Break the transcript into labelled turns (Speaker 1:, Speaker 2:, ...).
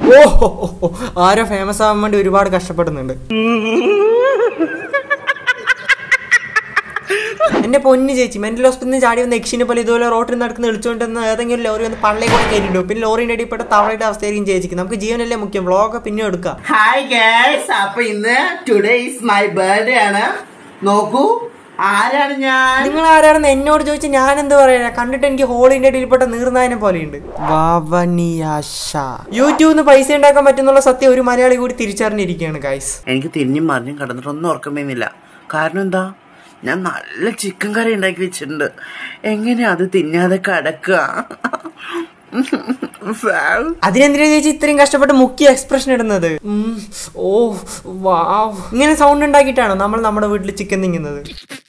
Speaker 1: ഓ ഹോ, ഹോ, ഹോ. ആരോ ഫേമസ് ആവാൻ വേണ്ടി ഒരുപാട് കഷ്ടപ്പെടുന്നുണ്ട് എന്റെ പൊന്നു ചേച്ചി മെന്റൽ ഹോസ്പിറ്റലിൽ നിന്ന് ചാടി വന്ന യക്ഷിനെ പോലെ ഇതുപോലെ റോട്ടിൽ നടക്കുന്ന വിളിച്ചുകൊണ്ടിരുന്ന ഏതെങ്കിലും ലോറി വന്ന് പള്ളി കൂടെ കയറ്റിട്ടു പിന്നെ ലോറിന്റെ അടിപ്പെട്ട തവളയുടെ അവസ്ഥയായിരിക്കും ചേച്ചിക്ക് നമുക്ക് ജീവനല്ലേ മുഖ്യം വ്ളോഗ് പിന്നെ എടുക്കാം
Speaker 2: ഹായ് ഗൈസ് അപ്പൊ ഇന്ന് ടുഡേ ഈസ് മൈ ബർത്ത്ഡേ ആണ് നോക്കൂ ആരാണ് ഞാൻ
Speaker 1: നിങ്ങൾ ആരാണെന്ന് എന്നോട് ചോദിച്ച ഞാൻ എന്ത് പറയാ കണ്ടിട്ട് എനിക്ക് ഹോളിന്റെ അടിയിൽപ്പെട്ട നീർനായനെ പോലെയുണ്ട് വവനിയാശ യൂട്യൂബിൽ നിന്ന് പൈസ ഉണ്ടാക്കാൻ പറ്റുന്നുള്ള സത്യം ഒരു മലയാളി കൂടി തിരിച്ചറിഞ്ഞിരിക്കുകയാണ് ഗൈസ്
Speaker 2: എനിക്ക് തിരിഞ്ഞും മറിഞ്ഞും കടന്നിട്ടൊന്നും ഉറക്കം വരുന്നില്ല കാരണം എന്താ ഞാൻ നല്ല ചിക്കൻ കറി ഉണ്ടാക്കി വെച്ചിട്ടുണ്ട് എങ്ങനെയാ അത് തിന്നാതെ കടക്കുക
Speaker 1: അതിനെന്തിനാ ചേച്ചി ഇത്രയും കഷ്ടപ്പെട്ട് മുക്കിയ എക്സ്പ്രഷൻ ഇടുന്നത് ഉം, ഓ വാവ് ഇങ്ങനെ സൗണ്ട് ഉണ്ടാക്കിയിട്ടാണോ നമ്മൾ നമ്മുടെ വീട്ടിൽ ചിക്കൻ തിങ്ങുന്നത്